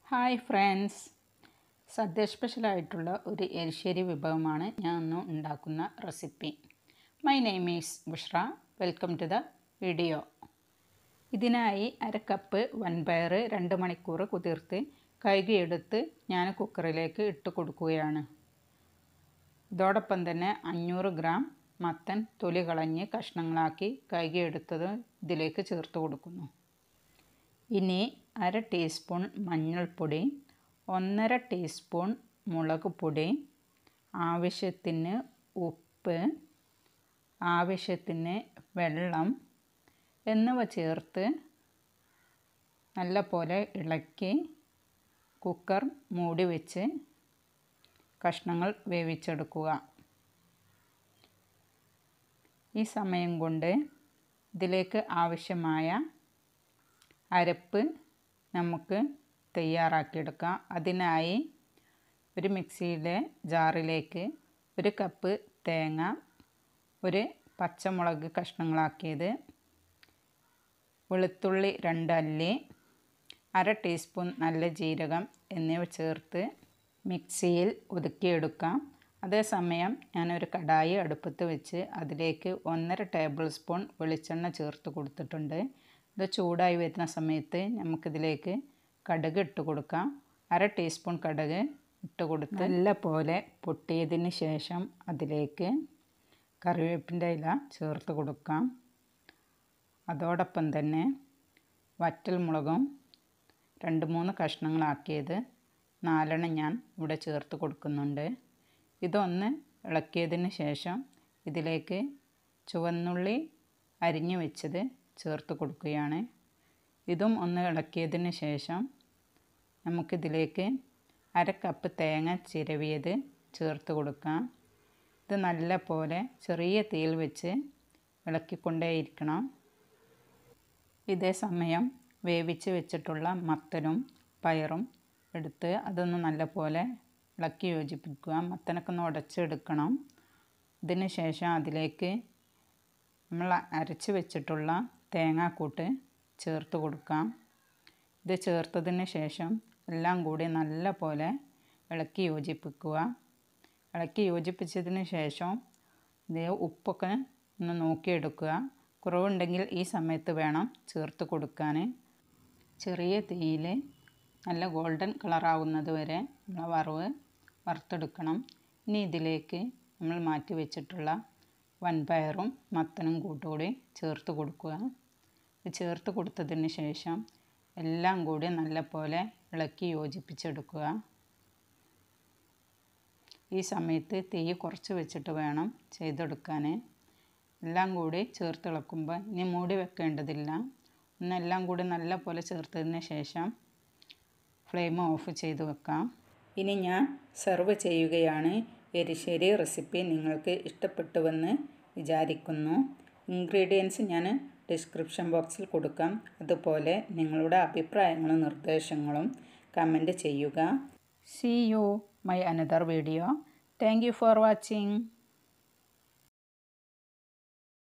hi friends സദ്യ സ്പെഷ്യലായിട്ടുള്ള ഒരു എരിശ്ശേരി വിഭവമാണ് ഞാൻ ഇന്ന് ഉണ്ടാക്കുന്ന recipe my name is Bushra welcome to the video ഇതിനായി അര കപ്പ് വൻപയർ രണ്ട് മണിക്കൂർ കുതിർത്ത് കഴുകിയെടുത്ത് ഞാൻ കുക്കറിലേക്ക് ഇട്ട് കൊടുക്കുകയാണ് ഇതോടൊപ്പം തന്നെ അഞ്ഞൂറ് ഗ്രാം മത്തൻ തൊലി കളഞ്ഞ് കഷ്ണങ്ങളാക്കി കഴുകിയെടുത്തത് ഇതിലേക്ക് ചേർത്ത് കൊടുക്കുന്നു ഇനി അര ടീസ്പൂൺ മഞ്ഞൾപ്പൊടി ഒന്നര ടീസ്പൂൺ മുളക് പൊടി ആവശ്യത്തിന് ഉപ്പ് ആവശ്യത്തിന് വെള്ളം എന്നിവ ചേർത്ത് നല്ലപോലെ ഇളക്കി കുക്കർ മൂടി വെച്ച് കഷ്ണങ്ങൾ വേവിച്ചെടുക്കുക ഈ സമയം കൊണ്ട് ഇതിലേക്ക് ആവശ്യമായ അരപ്പ് നമുക്ക് തയ്യാറാക്കിയെടുക്കാം അതിനായി ഒരു മിക്സിയിലെ ജാറിലേക്ക് ഒരു കപ്പ് തേങ്ങ ഒരു പച്ചമുളക് കഷ്ണങ്ങളാക്കിയത് വെളുത്തുള്ളി രണ്ടല്ലി അര ടീസ്പൂൺ നല്ല ജീരകം എന്നിവ ചേർത്ത് മിക്സിയിൽ ഒതുക്കിയെടുക്കാം അതേസമയം ഞാനൊരു കടായി അടുപ്പത്ത് വെച്ച് അതിലേക്ക് ഒന്നര ടേബിൾ സ്പൂൺ വെളിച്ചെണ്ണ ചേർത്ത് കൊടുത്തിട്ടുണ്ട് ഇത് ചൂടായി വരുന്ന സമയത്ത് നമുക്കിതിലേക്ക് കടുക് ഇട്ട് കൊടുക്കാം അര ടീസ്പൂൺ കടുക് ഇട്ട് കൊടുത്ത് നല്ല പോലെ പൊട്ടിയതിന് ശേഷം അതിലേക്ക് കറിവേപ്പിൻ്റെ ഇല ചേർത്ത് കൊടുക്കാം അതോടൊപ്പം തന്നെ വറ്റൽ മുളകും രണ്ട് മൂന്ന് കഷ്ണങ്ങളാക്കിയത് നാലെണ്ണം ഞാൻ ഇവിടെ ചേർത്ത് കൊടുക്കുന്നുണ്ട് ഇതൊന്ന് ഇളക്കിയതിന് ശേഷം ഇതിലേക്ക് ചുവന്നുള്ളി അരിഞ്ഞു വെച്ചത് ചേർത്ത് കൊടുക്കുകയാണ് ഇതും ഒന്ന് ഇളക്കിയതിന് ശേഷം നമുക്കിതിലേക്ക് അര കപ്പ് തേങ്ങ ചിരവിയത് ചേർത്ത് കൊടുക്കാം ഇത് നല്ല പോലെ ചെറിയ തീയിൽ വെച്ച് ഇളക്കിക്കൊണ്ടേയിരിക്കണം ഇതേ സമയം വേവിച്ച് വെച്ചിട്ടുള്ള മത്തനും പയറും എടുത്ത് അതൊന്ന് നല്ല പോലെ ഇളക്കി യോജിപ്പിക്കുക മത്തനൊക്കെ ഒന്ന് ഉടച്ചെടുക്കണം ഇതിന് ശേഷം അതിലേക്ക് നമ്മൾ അരച്ച് വെച്ചിട്ടുള്ള തേങ്ങാക്കൂട്ട് ചേർത്ത് കൊടുക്കാം ഇത് ചേർത്തതിന് ശേഷം എല്ലാം കൂടി നല്ല പോലെ ഇളക്കി യോജിപ്പിക്കുക ഇളക്കി യോജിപ്പിച്ചതിന് ശേഷം ഇത് ഉപ്പൊക്കെ ഒന്ന് നോക്കിയെടുക്കുക കുറവുണ്ടെങ്കിൽ ഈ സമയത്ത് വേണം ചേർത്ത് കൊടുക്കാൻ ചെറിയ തീയിൽ നല്ല ഗോൾഡൻ കളറാവുന്നത് വരെ നമ്മൾ വറവ് വറുത്തെടുക്കണം ഇനി ഇതിലേക്ക് നമ്മൾ മാറ്റി വെച്ചിട്ടുള്ള വൻപയറും മത്തനും കൂട്ടുകൂടി ചേർത്ത് കൊടുക്കുക ചേർത്ത് കൊടുത്തതിന് ശേഷം എല്ലാം കൂടി നല്ലപോലെ ഇളക്കി യോജിപ്പിച്ചെടുക്കുക ഈ സമയത്ത് തീ കുറച്ച് വെച്ചിട്ട് വേണം ചെയ്തെടുക്കാൻ എല്ലാം കൂടി ചേർത്ത് ഇളക്കുമ്പോൾ ഇനി മൂടി വെക്കേണ്ടതില്ല ഒന്നെല്ലാം കൂടി നല്ല പോലെ ചേർത്തതിന് ശേഷം ഫ്ലെയിം ഓഫ് ചെയ്ത് വെക്കാം ഇനി ഞാൻ സെർവ് ചെയ്യുകയാണ് എരിശ്ശേരി റെസിപ്പി നിങ്ങൾക്ക് ഇഷ്ടപ്പെട്ടുവെന്ന് വിചാരിക്കുന്നു ഇൻഗ്രീഡിയൻസ് ഞാൻ ഡിസ്ക്രിപ്ഷൻ ബോക്സിൽ കൊടുക്കാം അതുപോലെ നിങ്ങളുടെ അഭിപ്രായങ്ങളും നിർദ്ദേശങ്ങളും കമൻറ്റ് ചെയ്യുക see you my another video thank you for watching